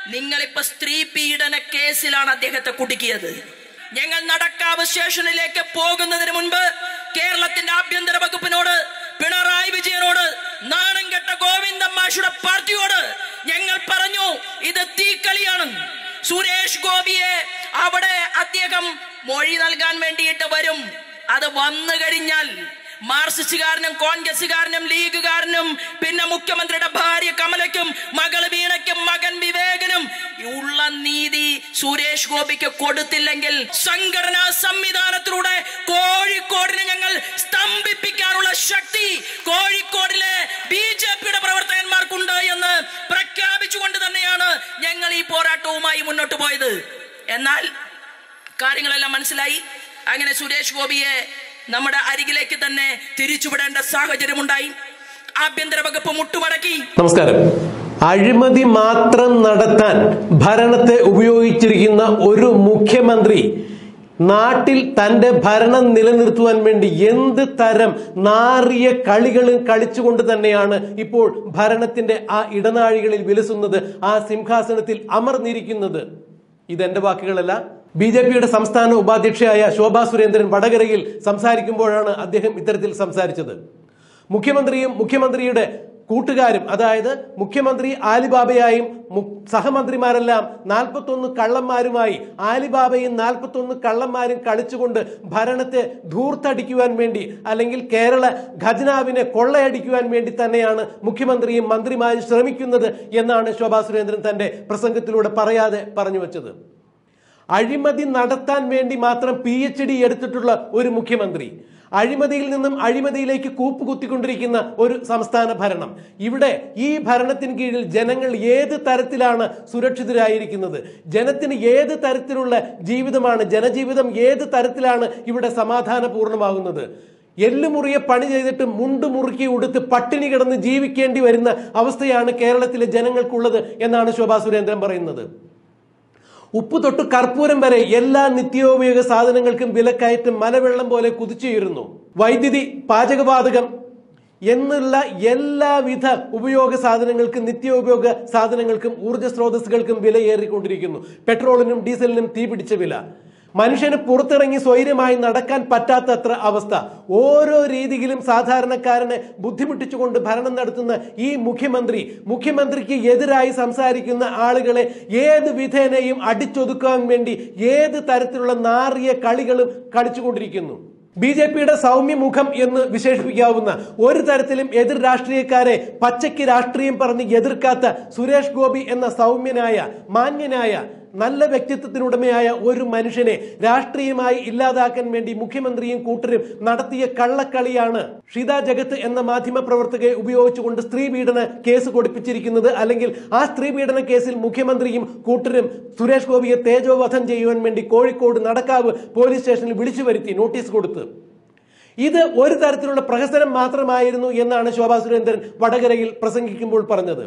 നിങ്ങളിപ്പോ സ്ത്രീ പീഡന കേസിലാണ് അദ്ദേഹത്തെ കുടുക്കിയത് ഞങ്ങൾ നടക്കാവ് സ്റ്റേഷനിലേക്ക് പോകുന്നതിന് മുൻപ് കേരളത്തിന്റെ ആഭ്യന്തര വകുപ്പിനോട് പിണറായി വിജയനോട് നാണം കെട്ട ഗോവിന്ദൻ മാഷുടെ പാർട്ടിയോട് ഞങ്ങൾ പറഞ്ഞു ഇത് തീക്കളിയാണ് സുരേഷ് ഗോപിയെ അവിടെ അദ്ദേഹം മൊഴി നൽകാൻ വേണ്ടിയിട്ട് വരും അത് വന്നു കഴിഞ്ഞാൽ മാർക്സിസ്റ്റുകാരനും കോൺഗ്രസുകാരനും ലീഗുകാരനും പിന്നെ മുഖ്യമന്ത്രിയുടെ ഭാര്യ കമലയ്ക്കും മകൾ വീണയ്ക്കും മകൻ വിവേകനും ഉള്ള നീതി സുരേഷ് ഗോപിക്ക് കൊടുത്തില്ലെങ്കിൽ സംഘടനാ സംവിധാനത്തിലൂടെ കോഴിക്കോടിനെ ഞങ്ങൾ സ്തംഭിപ്പിക്കാനുള്ള ശക്തി കോഴിക്കോടിലെ ബി ജെ പിയുടെ പ്രവർത്തകന്മാർക്കുണ്ട് എന്ന് പ്രഖ്യാപിച്ചുകൊണ്ട് തന്നെയാണ് ഞങ്ങൾ ഈ പോരാട്ടവുമായി മുന്നോട്ട് പോയത് എന്നാൽ കാര്യങ്ങളെല്ലാം മനസ്സിലായി അങ്ങനെ സുരേഷ് ഗോപിയെ നമ്മുടെ അരികിലേക്ക് തന്നെ തിരിച്ചുവിടേണ്ട സാഹചര്യമുണ്ടായി ആഭ്യന്തര വകുപ്പ് മുട്ടുമടക്കി നമസ്കാരം അഴിമതി മാത്രം നടത്താൻ ഭരണത്തെ ഉപയോഗിച്ചിരിക്കുന്ന ഒരു മുഖ്യമന്ത്രി നാട്ടിൽ തന്റെ ഭരണം നിലനിർത്തുവാൻ വേണ്ടി എന്ത് തരം നാറിയ കളികളും കളിച്ചുകൊണ്ട് തന്നെയാണ് ഇപ്പോൾ ഭരണത്തിന്റെ ആ ഇടനാഴികളിൽ വിലസുന്നത് ആ സിംഹാസനത്തിൽ അമർന്നിരിക്കുന്നത് ഇതെന്റെ വാക്കുകളല്ല ബി ജെ പിയുടെ സംസ്ഥാന ഉപാധ്യക്ഷയായ ശോഭാ സുരേന്ദ്രൻ വടകരയിൽ സംസാരിക്കുമ്പോഴാണ് അദ്ദേഹം ഇത്തരത്തിൽ സംസാരിച്ചത് മുഖ്യമന്ത്രിയും മുഖ്യമന്ത്രിയുടെ കൂട്ടുകാരും അതായത് മുഖ്യമന്ത്രി ആലിബാബയായും മു- സഹമന്ത്രിമാരെല്ലാം നാൽപ്പത്തൊന്ന് കള്ളന്മാരുമായി ആലിബാബയും നാൽപ്പത്തൊന്ന് കള്ളന്മാരും കളിച്ചുകൊണ്ട് ഭരണത്തെ ധൂർത്തടിക്കുവാൻ വേണ്ടി അല്ലെങ്കിൽ കേരള ഖജനാവിനെ കൊള്ളയടിക്കുവാൻ വേണ്ടി തന്നെയാണ് മുഖ്യമന്ത്രിയും മന്ത്രിമാരും ശ്രമിക്കുന്നത് എന്നാണ് ശോഭാ സുരേന്ദ്രൻ തന്റെ പ്രസംഗത്തിലൂടെ പറയാതെ പറഞ്ഞു വച്ചത് അഴിമതി നടത്താൻ വേണ്ടി മാത്രം പി എച്ച് ഡി എടുത്തിട്ടുള്ള ഒരു മുഖ്യമന്ത്രി അഴിമതിയിൽ നിന്നും അഴിമതിയിലേക്ക് കൂപ്പുകുത്തിക്കൊണ്ടിരിക്കുന്ന ഒരു സംസ്ഥാന ഭരണം ഇവിടെ ഈ ഭരണത്തിന് കീഴിൽ ജനങ്ങൾ ഏത് തരത്തിലാണ് സുരക്ഷിതരായിരിക്കുന്നത് ജനത്തിന് ഏത് തരത്തിലുള്ള ജീവിതമാണ് ജനജീവിതം ഏത് തരത്തിലാണ് ഇവിടെ സമാധാനപൂർണ്ണമാകുന്നത് എല്ലുമുറിയെ പണി ചെയ്തിട്ട് മുണ്ട് മുറുക്കി ഉടുത്ത് പട്ടിണി കിടന്ന് ജീവിക്കേണ്ടി വരുന്ന അവസ്ഥയാണ് കേരളത്തിലെ ജനങ്ങൾക്കുള്ളത് എന്നാണ് ശോഭാ സുരേന്ദ്രൻ പറയുന്നത് ഉപ്പ് തൊട്ട് കർപ്പൂരം വരെ എല്ലാ നിത്യോപയോഗ സാധനങ്ങൾക്കും വിലക്കയറ്റം മലവെള്ളം പോലെ കുതിച്ചുയരുന്നു വൈദ്യുതി പാചകവാതകം എന്നുള്ള എല്ലാവിധ ഉപയോഗ സാധനങ്ങൾക്കും നിത്യോപയോഗ സാധനങ്ങൾക്കും ഊർജ്ജ സ്രോതസ്സുകൾക്കും വിലയേറിക്കൊണ്ടിരിക്കുന്നു പെട്രോളിനും ഡീസലിനും തീ പിടിച്ച വില മനുഷ്യന് പുറത്തിറങ്ങി സ്വൈര്യമായി നടക്കാൻ പറ്റാത്തത്ര അവസ്ഥ ഓരോ രീതിയിലും സാധാരണക്കാരനെ ബുദ്ധിമുട്ടിച്ചുകൊണ്ട് ഭരണം നടത്തുന്ന ഈ മുഖ്യമന്ത്രി മുഖ്യമന്ത്രിക്ക് എതിരായി സംസാരിക്കുന്ന ആളുകളെ ഏത് വിധേനയും അടിച്ചൊതുക്കാൻ വേണ്ടി ഏത് തരത്തിലുള്ള നാറിയ കളികളും കളിച്ചുകൊണ്ടിരിക്കുന്നു ബി ജെ പിയുടെ സൗമ്യമുഖം എന്ന് വിശേഷിപ്പിക്കാവുന്ന ഒരു തരത്തിലും എതിർ രാഷ്ട്രീയക്കാരെ പച്ചയ്ക്ക് രാഷ്ട്രീയം പറഞ്ഞ് എതിർക്കാത്ത സുരേഷ് ഗോപി എന്ന സൗമ്യനായ മാന്യനായ നല്ല വ്യക്തിത്വത്തിനുടമയായ ഒരു മനുഷ്യനെ രാഷ്ട്രീയമായി ഇല്ലാതാക്കാൻ വേണ്ടി മുഖ്യമന്ത്രിയും കൂട്ടരും നടത്തിയ കള്ളക്കളിയാണ് ഷീത ജഗത്ത് എന്ന മാധ്യമ പ്രവർത്തകയെ ഉപയോഗിച്ചുകൊണ്ട് സ്ത്രീ പീഡന കേസ് കൊടുപ്പിച്ചിരിക്കുന്നത് അല്ലെങ്കിൽ ആ സ്ത്രീ പീഡന കേസിൽ മുഖ്യമന്ത്രിയും കൂട്ടരും സുരേഷ് ഗോപിയെ തേജോവധം ചെയ്യുവാൻ വേണ്ടി കോഴിക്കോട് നടക്കാവ് പോലീസ് സ്റ്റേഷനിൽ വിളിച്ചു വരുത്തി നോട്ടീസ് കൊടുത്ത് ഇത് ഒരു തരത്തിലുള്ള പ്രഹസനം മാത്രമായിരുന്നു എന്നാണ് ശോഭാ സുരേന്ദ്രൻ വടകരയിൽ പ്രസംഗിക്കുമ്പോൾ പറഞ്ഞത്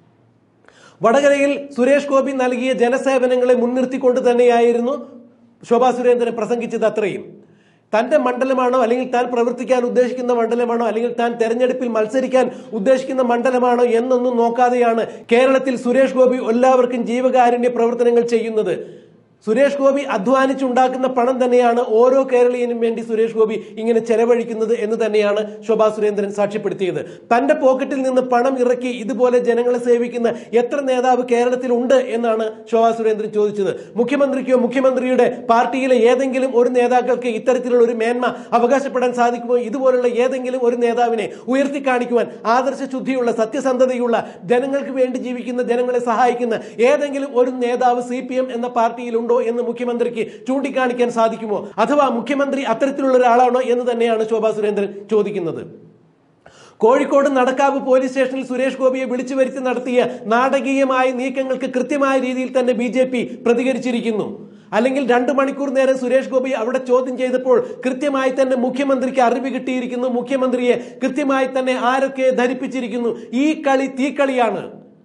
വടകരയിൽ സുരേഷ് ഗോപി നൽകിയ ജനസേവനങ്ങളെ മുൻനിർത്തിക്കൊണ്ട് തന്നെയായിരുന്നു ശോഭാ സുരേന്ദ്രൻ പ്രസംഗിച്ചത് അത്രയും തന്റെ മണ്ഡലമാണോ അല്ലെങ്കിൽ താൻ പ്രവർത്തിക്കാൻ ഉദ്ദേശിക്കുന്ന മണ്ഡലമാണോ അല്ലെങ്കിൽ താൻ തെരഞ്ഞെടുപ്പിൽ മത്സരിക്കാൻ ഉദ്ദേശിക്കുന്ന മണ്ഡലമാണോ എന്നൊന്നും നോക്കാതെയാണ് കേരളത്തിൽ സുരേഷ് ഗോപി എല്ലാവർക്കും ജീവകാരുണ്യ പ്രവർത്തനങ്ങൾ ചെയ്യുന്നത് സുരേഷ് ഗോപി അധ്വാനിച്ചുണ്ടാക്കുന്ന പണം തന്നെയാണ് ഓരോ കേരളീയനും വേണ്ടി സുരേഷ് ഗോപി ഇങ്ങനെ ചെലവഴിക്കുന്നത് എന്ന് തന്നെയാണ് ശോഭാ സുരേന്ദ്രൻ സാക്ഷ്യപ്പെടുത്തിയത് തന്റെ പോക്കറ്റിൽ നിന്ന് പണം ഇറക്കി ഇതുപോലെ ജനങ്ങളെ സേവിക്കുന്ന എത്ര നേതാവ് കേരളത്തിൽ ഉണ്ട് എന്നാണ് ശോഭാ സുരേന്ദ്രൻ ചോദിച്ചത് മുഖ്യമന്ത്രിക്കോ മുഖ്യമന്ത്രിയുടെ പാർട്ടിയിലെ ഏതെങ്കിലും ഒരു നേതാക്കൾക്ക് ഇത്തരത്തിലുള്ള ഒരു മേന്മ അവകാശപ്പെടാൻ സാധിക്കുമോ ഇതുപോലുള്ള ഏതെങ്കിലും ഒരു നേതാവിനെ ഉയർത്തി കാണിക്കുവാൻ ആദർശ ശുദ്ധിയുള്ള സത്യസന്ധതയുള്ള ജനങ്ങൾക്ക് വേണ്ടി ജീവിക്കുന്ന ജനങ്ങളെ സഹായിക്കുന്ന ഏതെങ്കിലും ഒരു നേതാവ് സി പി എം എന്ന പാർട്ടിയിലുണ്ടോ എന്ന് മുഖ്യമന്ത്രിക്ക് ചൂണ്ടിക്കാണിക്കാൻ സാധിക്കുമോ അഥവാ മുഖ്യമന്ത്രി അത്തരത്തിലുള്ള ഒരാളാണോ എന്ന് തന്നെയാണ് ശോഭാ സുരേന്ദ്രൻ ചോദിക്കുന്നത് കോഴിക്കോട് നടക്കാവ് പോലീസ് സ്റ്റേഷനിൽ സുരേഷ് ഗോപിയെ വിളിച്ചു വരുത്തി നടത്തിയ നാടകീയമായ നീക്കങ്ങൾക്ക് കൃത്യമായ രീതിയിൽ തന്നെ ബി ജെ പി പ്രതികരിച്ചിരിക്കുന്നു അല്ലെങ്കിൽ രണ്ടു മണിക്കൂർ നേരം സുരേഷ് ഗോപി അവിടെ ചോദ്യം ചെയ്തപ്പോൾ കൃത്യമായി തന്നെ മുഖ്യമന്ത്രിക്ക് അറിവ് കിട്ടിയിരിക്കുന്നു മുഖ്യമന്ത്രിയെ കൃത്യമായി തന്നെ ആരൊക്കെ ധരിപ്പിച്ചിരിക്കുന്നു ഈ കളി തീക്കളിയാണ്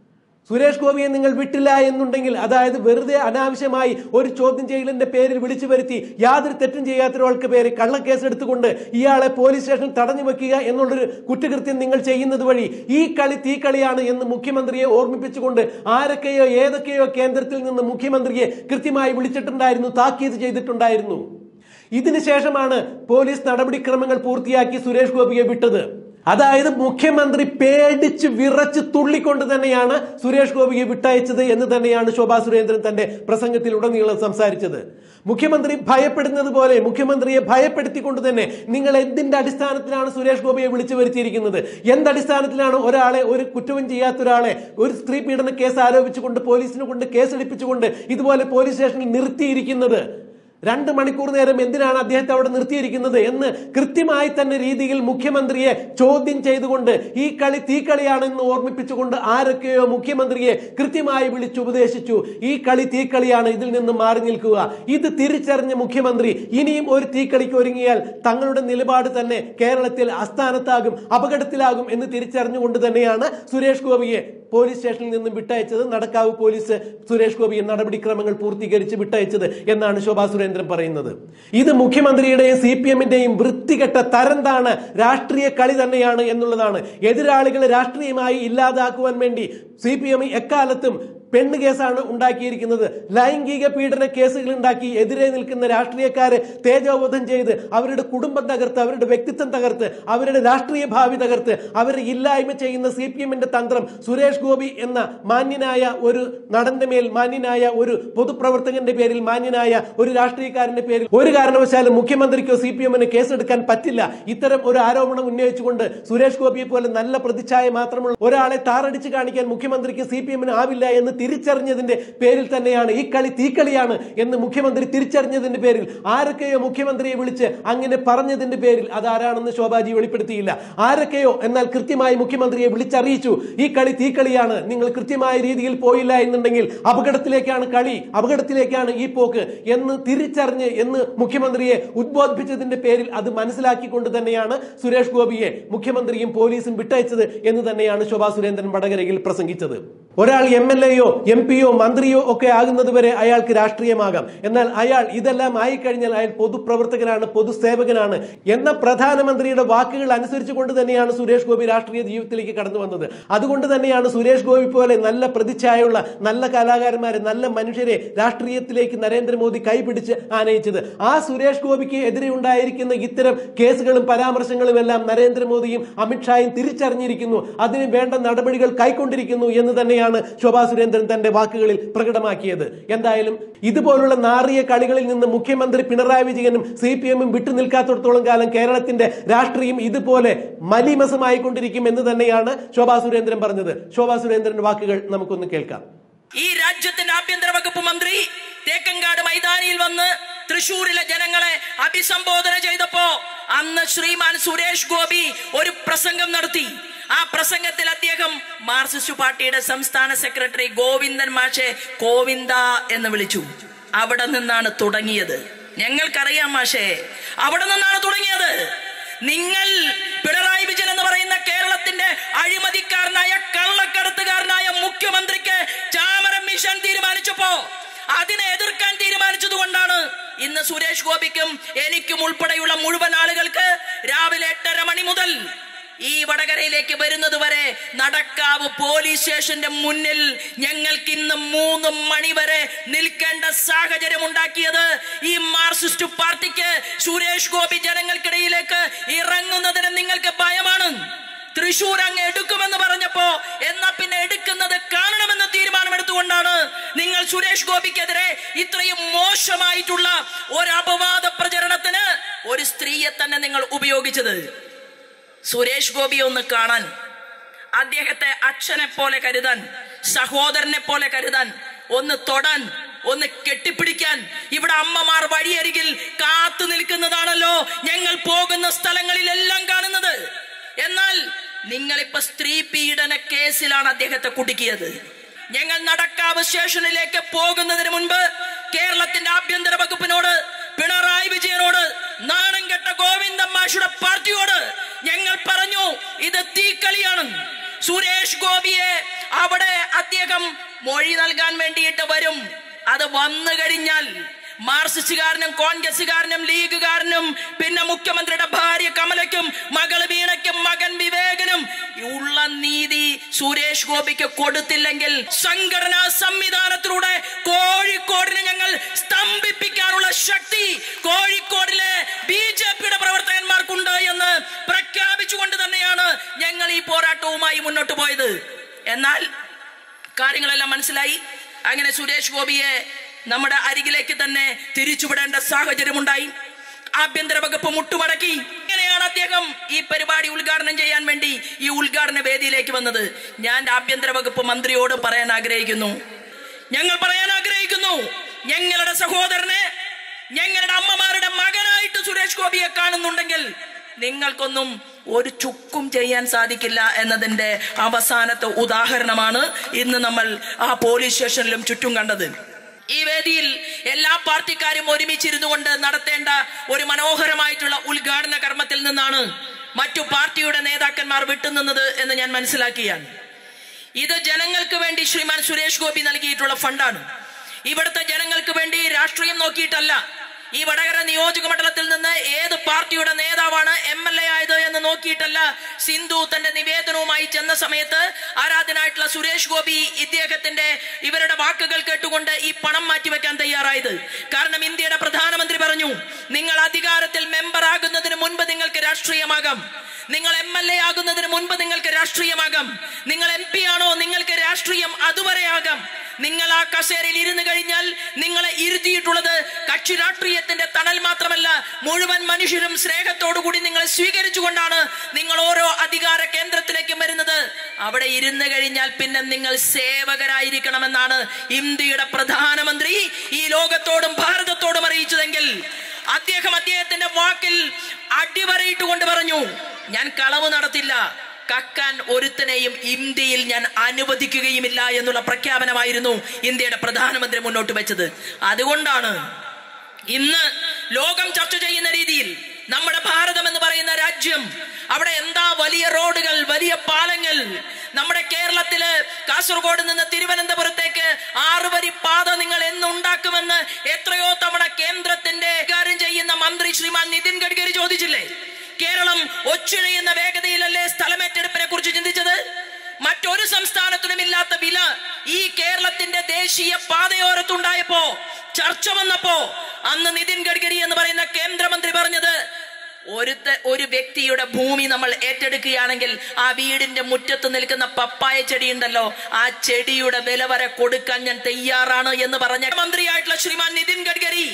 സുരേഷ് ഗോപിയെ നിങ്ങൾ വിട്ടില്ല എന്നുണ്ടെങ്കിൽ അതായത് വെറുതെ അനാവശ്യമായി ഒരു ചോദ്യം ചെയ്യലിന്റെ പേരിൽ വിളിച്ചു വരുത്തി യാതൊരു തെറ്റും ചെയ്യാത്ത ഒരാൾക്ക് പേര് കള്ളക്കേസ് എടുത്തുകൊണ്ട് ഇയാളെ പോലീസ് സ്റ്റേഷനിൽ തടഞ്ഞു വെക്കുക എന്നുള്ളൊരു കുറ്റകൃത്യം നിങ്ങൾ ചെയ്യുന്നത് വഴി ഈ കളി തീക്കളിയാണ് എന്ന് മുഖ്യമന്ത്രിയെ ഓർമ്മിപ്പിച്ചുകൊണ്ട് ആരൊക്കെയോ ഏതൊക്കെയോ കേന്ദ്രത്തിൽ നിന്ന് മുഖ്യമന്ത്രിയെ കൃത്യമായി വിളിച്ചിട്ടുണ്ടായിരുന്നു താക്കീത് ചെയ്തിട്ടുണ്ടായിരുന്നു ഇതിനുശേഷമാണ് പോലീസ് നടപടിക്രമങ്ങൾ പൂർത്തിയാക്കി സുരേഷ് ഗോപിയെ വിട്ടത് അതായത് മുഖ്യമന്ത്രി പേടിച്ച് വിറച്ച് തുള്ളിക്കൊണ്ട് തന്നെയാണ് സുരേഷ് ഗോപിയെ വിട്ടയച്ചത് എന്ന് തന്നെയാണ് ശോഭാ സുരേന്ദ്രൻ തന്റെ പ്രസംഗത്തിൽ ഉടനീളം സംസാരിച്ചത് മുഖ്യമന്ത്രി ഭയപ്പെടുന്നത് പോലെ മുഖ്യമന്ത്രിയെ ഭയപ്പെടുത്തിക്കൊണ്ട് തന്നെ നിങ്ങൾ എന്തിന്റെ അടിസ്ഥാനത്തിലാണ് സുരേഷ് ഗോപിയെ വിളിച്ചു വരുത്തിയിരിക്കുന്നത് എന്തടിസ്ഥാനത്തിലാണ് ഒരാളെ ഒരു കുറ്റവും ചെയ്യാത്ത ഒരാളെ ഒരു സ്ത്രീ പീഡന കേസ് ആരോപിച്ചുകൊണ്ട് പോലീസിനെ കൊണ്ട് കേസെടുപ്പിച്ചുകൊണ്ട് ഇതുപോലെ പോലീസ് സ്റ്റേഷനിൽ നിർത്തിയിരിക്കുന്നത് രണ്ട് മണിക്കൂർ നേരം എന്തിനാണ് അദ്ദേഹത്തെ അവിടെ നിർത്തിയിരിക്കുന്നത് എന്ന് കൃത്യമായി തന്നെ രീതിയിൽ മുഖ്യമന്ത്രിയെ ചോദ്യം ചെയ്തുകൊണ്ട് ഈ കളി തീക്കളിയാണെന്ന് ഓർമ്മിപ്പിച്ചുകൊണ്ട് ആരൊക്കെയോ മുഖ്യമന്ത്രിയെ കൃത്യമായി വിളിച്ചുപദേശിച്ചു ഈ കളി തീക്കളിയാണ് ഇതിൽ നിന്ന് മാറി നിൽക്കുക ഇത് തിരിച്ചറിഞ്ഞ മുഖ്യമന്ത്രി ഇനിയും ഒരു തീക്കളിക്ക് ഒരുങ്ങിയാൽ തങ്ങളുടെ നിലപാട് തന്നെ കേരളത്തിൽ അസ്ഥാനത്താകും അപകടത്തിലാകും എന്ന് തിരിച്ചറിഞ്ഞുകൊണ്ട് തന്നെയാണ് സുരേഷ് ഗോപിയെ പോലീസ് സ്റ്റേഷനിൽ നിന്നും വിട്ടയച്ചത് നടക്കാവ് പോലീസ് സുരേഷ് ഗോപിയെ നടപടിക്രമങ്ങൾ പൂർത്തീകരിച്ച് വിട്ടയച്ചത് എന്നാണ് ശോഭാ സുരേന്ദ്രൻ പറയുന്നത് ഇത് മുഖ്യമന്ത്രിയുടെയും സി പി എമ്മിന്റെയും വൃത്തികെട്ട തരംതാണ് രാഷ്ട്രീയ കളി തന്നെയാണ് എന്നുള്ളതാണ് എതിരാളികളെ രാഷ്ട്രീയമായി ഇല്ലാതാക്കുവാൻ വേണ്ടി സി പി എം എക്കാലത്തും പെണ്ണ് കേസാണ് ഉണ്ടാക്കിയിരിക്കുന്നത് ലൈംഗിക പീഡന കേസുകൾ ഉണ്ടാക്കി എതിരെ നിൽക്കുന്ന രാഷ്ട്രീയക്കാരെ തേജോബോധം ചെയ്ത് അവരുടെ കുടുംബം തകർത്ത് അവരുടെ വ്യക്തിത്വം തകർത്ത് അവരുടെ രാഷ്ട്രീയ ഭാവി തകർത്ത് അവരെ ഇല്ലായ്മ ചെയ്യുന്ന സി പി എമ്മിന്റെ തന്ത്രം സുരേഷ് ഗോപി എന്ന മാന്യനായ ഒരു നടന്റെ മേൽ മാന്യനായ ഒരു പൊതുപ്രവർത്തകന്റെ പേരിൽ മാന്യനായ ഒരു രാഷ്ട്രീയക്കാരന്റെ പേരിൽ ഒരു കാരണവശാലും മുഖ്യമന്ത്രിക്കോ സി പി എമ്മിന് കേസെടുക്കാൻ പറ്റില്ല ഇത്തരം ഒരു ആരോപണം ഉന്നയിച്ചുകൊണ്ട് സുരേഷ് ഗോപിയെ പോലെ നല്ല പ്രതിച്ഛായ മാത്രമുള്ള ഒരാളെ താറടിച്ച് കാണിക്കാൻ മുഖ്യമന്ത്രിക്ക് സി പി എമ്മിന് ആവില്ല എന്ന് തിരിച്ചറിഞ്ഞതിന്റെ പേരിൽ തന്നെയാണ് ഈ കളി തീക്കളിയാണ് എന്ന് മുഖ്യമന്ത്രി തിരിച്ചറിഞ്ഞതിന്റെ പേരിൽ ആരൊക്കെയോ മുഖ്യമന്ത്രിയെ വിളിച്ച് അങ്ങനെ പറഞ്ഞതിന്റെ പേരിൽ അതാരാണെന്ന് ശോഭാജി വെളിപ്പെടുത്തിയില്ല ആരൊക്കെയോ എന്നാൽ കൃത്യമായി മുഖ്യമന്ത്രിയെ വിളിച്ചറിയിച്ചു ഈ കളി തീക്കളിയാണ് നിങ്ങൾ കൃത്യമായ രീതിയിൽ പോയില്ല എന്നുണ്ടെങ്കിൽ അപകടത്തിലേക്കാണ് കളി അപകടത്തിലേക്കാണ് ഈ പോക്ക് എന്ന് തിരിച്ചറിഞ്ഞ് എന്ന് മുഖ്യമന്ത്രിയെ ഉദ്ബോധിപ്പിച്ചതിന്റെ പേരിൽ അത് മനസ്സിലാക്കിക്കൊണ്ട് തന്നെയാണ് സുരേഷ് ഗോപിയെ മുഖ്യമന്ത്രിയും പോലീസും വിട്ടയച്ചത് എന്ന് തന്നെയാണ് ശോഭാ സുരേന്ദ്രൻ വടകരയിൽ പ്രസംഗിച്ചത് ഒരാൾ എം എൽ എയോ എം പിയോ മന്ത്രിയോ ഒക്കെ ആകുന്നത് വരെ അയാൾക്ക് രാഷ്ട്രീയമാകാം എന്നാൽ അയാൾ ഇതെല്ലാം ആയിക്കഴിഞ്ഞാൽ അയാൾ പൊതുപ്രവർത്തകനാണ് പൊതുസേവകനാണ് എന്ന പ്രധാനമന്ത്രിയുടെ വാക്കുകൾ അനുസരിച്ചുകൊണ്ട് തന്നെയാണ് സുരേഷ് ഗോപി രാഷ്ട്രീയ ജീവിതത്തിലേക്ക് കടന്നു വന്നത് അതുകൊണ്ട് തന്നെയാണ് സുരേഷ് ഗോപി പോലെ നല്ല പ്രതിച്ഛായുള്ള നല്ല കലാകാരന്മാരെ നല്ല മനുഷ്യരെ രാഷ്ട്രീയത്തിലേക്ക് നരേന്ദ്രമോദി കൈപിടിച്ച് ആനയിച്ചത് ആ സുരേഷ് ഗോപിക്ക് എതിരെ ഉണ്ടായിരിക്കുന്ന ഇത്തരം കേസുകളും പരാമർശങ്ങളും എല്ലാം നരേന്ദ്രമോദിയും അമിത്ഷായും തിരിച്ചറിഞ്ഞിരിക്കുന്നു അതിന് വേണ്ട നടപടികൾ കൈക്കൊണ്ടിരിക്കുന്നു എന്ന് തന്നെയാണ് ശോഭാ സുരേന്ദ്രൻ തന്റെ വാക്കുകളിൽ പ്രകടമാക്കിയത് എന്തായാലും ഇതുപോലുള്ള നാറിയ കളികളിൽ നിന്ന് മുഖ്യമന്ത്രി പിണറായി വിജയനും സി പി എമ്മും വിട്ടുനിൽക്കാത്തിടത്തോളം കാലം കേരളത്തിന്റെ രാഷ്ട്രീയം ഇതുപോലെ മലീമസമായി കൊണ്ടിരിക്കും എന്ന് തന്നെയാണ് ശോഭാ സുരേന്ദ്രൻ പറഞ്ഞത് ശോഭാ സുരേന്ദ്രന്റെ വാക്കുകൾ നമുക്കൊന്ന് കേൾക്കാം ഈ രാജ്യത്തിന്റെ ആഭ്യന്തര വകുപ്പ് മന്ത്രി തേക്കങ്കാട് മൈതാനിയിൽ വന്ന് തൃശൂരിലെ ജനങ്ങളെ അഭിസംബോധന ചെയ്തപ്പോ അന്ന് ശ്രീമാൻ സുരേഷ് ഗോപി ഒരു പ്രസംഗം നടത്തി ആ പ്രസംഗത്തിൽ അദ്ദേഹം മാർക്സിസ്റ്റ് പാർട്ടിയുടെ സംസ്ഥാന സെക്രട്ടറി ഗോവിന്ദൻ മാഷെ ഗോവിന്ദ എന്ന് വിളിച്ചു അവിടെ നിന്നാണ് തുടങ്ങിയത് ഞങ്ങൾക്കറിയാം മാഷേ അവിടെ നിന്നാണ് തുടങ്ങിയത് നിങ്ങൾ പിണറായി വിജയൻ എന്ന് പറയുന്ന കേരളത്തിന്റെ അഴിമതിക്കാരനായ കള്ളക്കടത്തുകാരനായ മുഖ്യമന്ത്രിക്ക് ചാമരം മിഷൻ തീരുമാനിച്ചപ്പോ അതിനെ എതിർക്കാൻ തീരുമാനിച്ചത് കൊണ്ടാണ് ഇന്ന് സുരേഷ് ഗോപിക്കും എനിക്കും ഉൾപ്പെടെയുള്ള മുഴുവൻ ആളുകൾക്ക് രാവിലെ എട്ടര മണി മുതൽ ഈ വടകരയിലേക്ക് വരുന്നത് വരെ നടക്കാവ് പോലീസ് സ്റ്റേഷന്റെ മുന്നിൽ ഞങ്ങൾക്ക് ഇന്ന് മൂന്ന് മണി വരെ നിൽക്കേണ്ട സാഹചര്യം ഉണ്ടാക്കിയത് ഈ മാർക്സിസ്റ്റ് പാർട്ടിക്ക് സുരേഷ് ഗോപി ജനങ്ങൾക്കിടയിലേക്ക് ഇറങ്ങുന്നതിന് നിങ്ങൾക്ക് ഭയമാണ് തൃശൂർ അങ്ങ് എടുക്കുമെന്ന് പറഞ്ഞപ്പോ എന്നാ പിന്നെ എടുക്കുന്നത് കാണണമെന്ന് തീരുമാനമെടുത്തുകൊണ്ടാണ് നിങ്ങൾ സുരേഷ് ഗോപിക്കെതിരെ ഇത്രയും മോശമായിട്ടുള്ള ഒരു അപവാദ പ്രചരണത്തിന് ഒരു സ്ത്രീയെ തന്നെ നിങ്ങൾ ഉപയോഗിച്ചത് സുരേഷ് ഗോപി ഒന്ന് കാണാൻ അദ്ദേഹത്തെ അച്ഛനെ പോലെ കരുതാൻ സഹോദരനെ പോലെ കരുതാൻ ഒന്ന് തൊടാൻ ഒന്ന് കെട്ടിപ്പിടിക്കാൻ ഇവിടെ അമ്മമാർ വഴിയരികിൽ കാത്തു നിൽക്കുന്നതാണല്ലോ ഞങ്ങൾ പോകുന്ന സ്ഥലങ്ങളിലെല്ലാം കാണുന്നത് എന്നാൽ നിങ്ങളിപ്പോ സ്ത്രീ പീഡന കേസിലാണ് അദ്ദേഹത്തെ കുടുക്കിയത് ഞങ്ങൾ നടക്കാവ് സ്റ്റേഷനിലേക്ക് പോകുന്നതിന് മുൻപ് കേരളത്തിന്റെ ആഭ്യന്തര വകുപ്പിനോട് പിണറായി വിജയനോട് നാണം കെട്ട ഗോവിന്ദൻ മാഷുടെ പാർട്ടിയോട് ഞങ്ങൾ പറഞ്ഞു ഇത് തീക്കളിയാണ് സുരേഷ് ഗോപിയെ അവിടെ അദ്ദേഹം മൊഴി നൽകാൻ വേണ്ടിയിട്ട് വരും അത് വന്നു കഴിഞ്ഞാൽ മാർക്സിസ്റ്റുകാരനും കോൺഗ്രസുകാരനും ലീഗുകാരനും പിന്നെ മുഖ്യമന്ത്രിയുടെ ഭാര്യ കമലയ്ക്കും മകള് വീണയ്ക്കും മകൻ വിവേകനും ഉള്ള നീതി സുരേഷ് ഗോപിക്ക് കൊടുത്തില്ലെങ്കിൽ സംഘടനാ സംവിധാനത്തിലൂടെ കോഴിക്കോടിനെ ഞങ്ങൾ സ്തംഭിപ്പിക്കാനുള്ള ശക്തി കോഴിക്കോടിലെ ബി ജെ പിയുടെ പ്രവർത്തകന്മാർക്കുണ്ട് എന്ന് പ്രഖ്യാപിച്ചുകൊണ്ട് തന്നെയാണ് ഞങ്ങൾ ഈ പോരാട്ടവുമായി മുന്നോട്ട് പോയത് എന്നാൽ കാര്യങ്ങളെല്ലാം മനസ്സിലായി അങ്ങനെ സുരേഷ് ഗോപിയെ നമ്മുടെ അരികിലേക്ക് തന്നെ തിരിച്ചുവിടേണ്ട സാഹചര്യമുണ്ടായി ആഭ്യന്തര വകുപ്പ് മുട്ടുമടക്കി ഇങ്ങനെയാണ് അദ്ദേഹം ഈ പരിപാടി ഉദ്ഘാടനം ചെയ്യാൻ വേണ്ടി ഈ ഉദ്ഘാടന വേദിയിലേക്ക് വന്നത് ഞാൻ ആഭ്യന്തര വകുപ്പ് മന്ത്രിയോട് പറയാൻ ആഗ്രഹിക്കുന്നു ഞങ്ങൾ പറയാൻ ആഗ്രഹിക്കുന്നു ഞങ്ങളുടെ സഹോദരനെ ഞങ്ങളുടെ അമ്മമാരുടെ മകനായിട്ട് സുരേഷ് ഗോപിയെ കാണുന്നുണ്ടെങ്കിൽ നിങ്ങൾക്കൊന്നും ഒരു ചുക്കും ചെയ്യാൻ സാധിക്കില്ല എന്നതിന്റെ അവസാനത്തെ ഉദാഹരണമാണ് ഇന്ന് നമ്മൾ ആ പോലീസ് സ്റ്റേഷനിലും ചുറ്റും കണ്ടത് ഈ വേദിയിൽ എല്ലാ പാർട്ടിക്കാരും ഒരുമിച്ചിരുന്നു കൊണ്ട് നടത്തേണ്ട ഒരു മനോഹരമായിട്ടുള്ള ഉദ്ഘാടന കർമ്മത്തിൽ നിന്നാണ് മറ്റു പാർട്ടിയുടെ നേതാക്കന്മാർ വിട്ടുനിന്നത് എന്ന് ഞാൻ മനസ്സിലാക്കിയാണ് ഇത് ജനങ്ങൾക്ക് വേണ്ടി ശ്രീമാൻ സുരേഷ് ഗോപി നൽകിയിട്ടുള്ള ഫണ്ടാണ് ഇവിടുത്തെ ജനങ്ങൾക്ക് വേണ്ടി രാഷ്ട്രീയം നോക്കിയിട്ടല്ല ഈ വടകര നിയോജക മണ്ഡലത്തിൽ നിന്ന് ഏത് പാർട്ടിയുടെ നേതാവാണ് എം എൽ എ ആയത് എന്ന് നോക്കിയിട്ടല്ല സിന്ധു തന്റെ നിവേദനവുമായി ചെന്ന സമയത്ത് ആരാധനായിട്ടുള്ള സുരേഷ് ഗോപി ഇദ്ദേഹത്തിന്റെ ഇവരുടെ വാക്കുകൾ കേട്ടുകൊണ്ട് ഈ പണം മാറ്റിവെക്കാൻ തയ്യാറായത് കാരണം ഇന്ത്യയുടെ പ്രധാനമന്ത്രി പറഞ്ഞു നിങ്ങൾ അധികാരത്തിൽ മെമ്പർ ആകുന്നതിന് മുൻപ് നിങ്ങൾക്ക് രാഷ്ട്രീയമാകാം നിങ്ങൾ എം എൽ എ ആകുന്നതിന് മുൻപ് നിങ്ങൾക്ക് രാഷ്ട്രീയമാകാം നിങ്ങൾ എം പി ആണോ നിങ്ങൾക്ക് രാഷ്ട്രീയം അതുവരെ ആകാം നിങ്ങൾ ആ കസേരയിൽ ഇരുന്ന് കഴിഞ്ഞാൽ നിങ്ങളെ ഇരുത്തിയിട്ടുള്ളത് കക്ഷി രാഷ്ട്രീയത്തിന്റെ തണൽ മാത്രമല്ല മുഴുവൻ മനുഷ്യരും സ്നേഹത്തോടുകൂടി നിങ്ങളെ സ്വീകരിച്ചുകൊണ്ടാണ് നിങ്ങൾ ഓരോ അധികാര കേന്ദ്രത്തിലേക്കും വരുന്നത് അവിടെ ഇരുന്ന് കഴിഞ്ഞാൽ പിന്നെ നിങ്ങൾ സേവകരായിരിക്കണമെന്നാണ് ഇന്ത്യയുടെ പ്രധാനമന്ത്രി ഈ ലോകത്തോടും ഭാരതത്തോടും അറിയിച്ചതെങ്കിൽ അദ്ദേഹം അദ്ദേഹത്തിന്റെ വാക്കിൽ അടിവരയിട്ട് കൊണ്ട് പറഞ്ഞു ഞാൻ കളവ് നടത്തില്ല കക്കാൻ ഒരുത്തനെയും ഇന്ത്യയിൽ ഞാൻ അനുവദിക്കുകയുമില്ല എന്നുള്ള പ്രഖ്യാപനമായിരുന്നു ഇന്ത്യയുടെ പ്രധാനമന്ത്രി മുന്നോട്ട് വെച്ചത് അതുകൊണ്ടാണ് ഇന്ന് ലോകം ചർച്ച ചെയ്യുന്ന രീതിയിൽ നമ്മുടെ ഭാരതം എന്ന് പറയുന്ന രാജ്യം അവിടെ എന്താ വലിയ റോഡുകൾ വലിയ പാലങ്ങൾ നമ്മുടെ കേരളത്തില് കാസർഗോഡ് നിന്ന് തിരുവനന്തപുരത്തേക്ക് ആറുവരി പാത നിങ്ങൾ എന്നുണ്ടാക്കുമെന്ന് എത്രയോ തവണ കേന്ദ്രത്തിന്റെ കാര്യം ചെയ്യുന്ന മന്ത്രി ശ്രീമാൻ നിതിൻ ഗഡ്കരി ചോദിച്ചില്ലേ കേരളം ഒച്ചിഴയുന്ന വേഗതയിലല്ലേ സ്ഥലമേറ്റെടുപ്പിനെ കുറിച്ച് ചിന്തിച്ചത് മറ്റൊരു സംസ്ഥാനത്തിനും ഇല്ലാത്ത വില ഈ കേരളത്തിന്റെ ദേശീയ പാതയോരത്തുണ്ടായപ്പോ ചർച്ച വന്നപ്പോ അന്ന് നിതിൻ ഗഡ്കരി എന്ന് പറയുന്ന കേന്ദ്രമന്ത്രി പറഞ്ഞത് ഒരുത്ത ഒരു വ്യക്തിയുടെ ഭൂമി നമ്മൾ ഏറ്റെടുക്കുകയാണെങ്കിൽ ആ വീടിന്റെ മുറ്റത്ത് നിൽക്കുന്ന പപ്പായ ചെടി ഉണ്ടല്ലോ ആ ചെടിയുടെ വില വരെ കൊടുക്കാൻ ഞാൻ തയ്യാറാണ് എന്ന് പറഞ്ഞ മന്ത്രിയായിട്ടുള്ള ശ്രീമാൻ നിതിൻ ഗഡ്കരി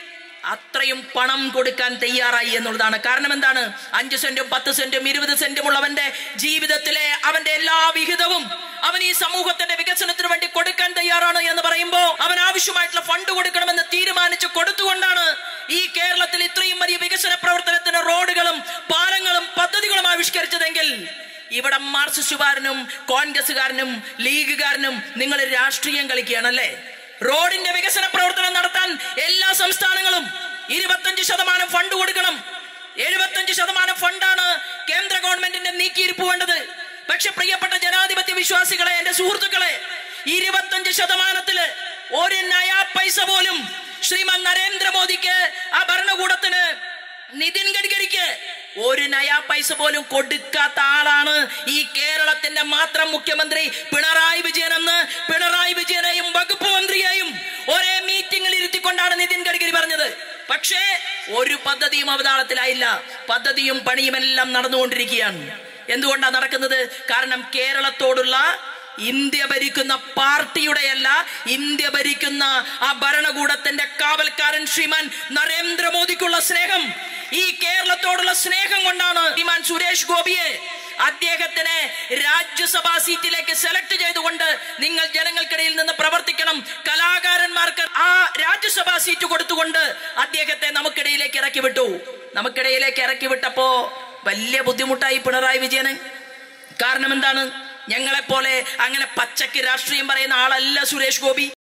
അത്രയും പണം കൊടുക്കാൻ തയ്യാറായി എന്നുള്ളതാണ് കാരണം എന്താണ് അഞ്ച് സെന്റും പത്ത് സെന്റും ഇരുപത് സെന്റും ഉള്ളവന്റെ ജീവിതത്തിലെ അവന്റെ എല്ലാ വിഹിതവും അവൻ ഈ സമൂഹത്തിന്റെ വികസനത്തിന് വേണ്ടി കൊടുക്കാൻ തയ്യാറാണ് എന്ന് പറയുമ്പോ അവൻ ആവശ്യമായിട്ടുള്ള ഫണ്ട് കൊടുക്കണമെന്ന് തീരുമാനിച്ച് കൊടുത്തുകൊണ്ടാണ് ഈ കേരളത്തിൽ ഇത്രയും വലിയ വികസന പ്രവർത്തനത്തിന് റോഡുകളും പാലങ്ങളും പദ്ധതികളും ആവിഷ്കരിച്ചതെങ്കിൽ ഇവിടെ മാർക്സിസ്റ്റുകാരനും കോൺഗ്രസുകാരനും ലീഗുകാരനും നിങ്ങൾ രാഷ്ട്രീയം കളിക്കുകയാണല്ലേ റോഡിന്റെ വികസന പ്രവർത്തനം നടത്താൻ എല്ലാ സംസ്ഥാനങ്ങളും ഇരുപത്തഞ്ച് ശതമാനം ഫണ്ട് കൊടുക്കണം എഴുപത്തഞ്ച് ശതമാനം ഫണ്ടാണ് കേന്ദ്ര ഗവൺമെന്റിന്റെ നീക്കിയിരിപ്പ് വേണ്ടത് പക്ഷെ പ്രിയപ്പെട്ട ജനാധിപത്യ വിശ്വാസികളെ എന്റെ സുഹൃത്തുക്കളെ ഇരുപത്തഞ്ച് ശതമാനത്തില് ഒരു നയാ പൈസ പോലും ശ്രീമാൻ നരേന്ദ്രമോദിക്ക് ആ ഭരണകൂടത്തിന് നിതിൻ ഗഡ്കരിക്ക് ഒരു നയാ പൈസ പോലും കൊടുക്കാത്ത ആളാണ് ഈ കേരളത്തിന്റെ മാത്രം മുഖ്യമന്ത്രി പിണറായി വിജയൻ എന്ന് പിണറായി വിജയനെയും വകുപ്പ് മന്ത്രിയെയും ഒരേ മീറ്റിംഗിൽ ഇരുത്തിക്കൊണ്ടാണ് നിതിൻ ഗഡ്കരി പറഞ്ഞത് പക്ഷേ ഒരു പദ്ധതിയും അവതാളത്തിലായില്ല പദ്ധതിയും പണിയുമെല്ലാം നടന്നുകൊണ്ടിരിക്കുകയാണ് എന്തുകൊണ്ടാണ് നടക്കുന്നത് കാരണം കേരളത്തോടുള്ള ഇന്ത്യ ഭരിക്കുന്ന പാർട്ടിയുടെയല്ല ഇന്ത്യ ഭരിക്കുന്ന ആ ഭരണകൂടത്തിന്റെ കാവൽക്കാരൻ ശ്രീമാൻ നരേന്ദ്രമോദിക്കുള്ള സ്നേഹം ഈ കേരളത്തോടുള്ള സ്നേഹം കൊണ്ടാണ് ശ്രീമാൻ സുരേഷ് ഗോപിയെ അദ്ദേഹത്തിനെ രാജ്യസഭാ സീറ്റിലേക്ക് സെലക്ട് ചെയ്തുകൊണ്ട് നിങ്ങൾ ജനങ്ങൾക്കിടയിൽ നിന്ന് പ്രവർത്തിക്കണം കലാകാരന്മാർക്ക് ആ രാജ്യസഭാ സീറ്റ് കൊടുത്തുകൊണ്ട് അദ്ദേഹത്തെ നമുക്കിടയിലേക്ക് ഇറക്കി വിട്ടു നമുക്കിടയിലേക്ക് ഇറക്കി വിട്ടപ്പോ വലിയ ബുദ്ധിമുട്ടായി പിണറായി വിജയന് കാരണം എന്താണ് ഞങ്ങളെപ്പോലെ അങ്ങനെ പച്ചക്ക് രാഷ്ട്രീയം പറയുന്ന ആളല്ല സുരേഷ് ഗോപി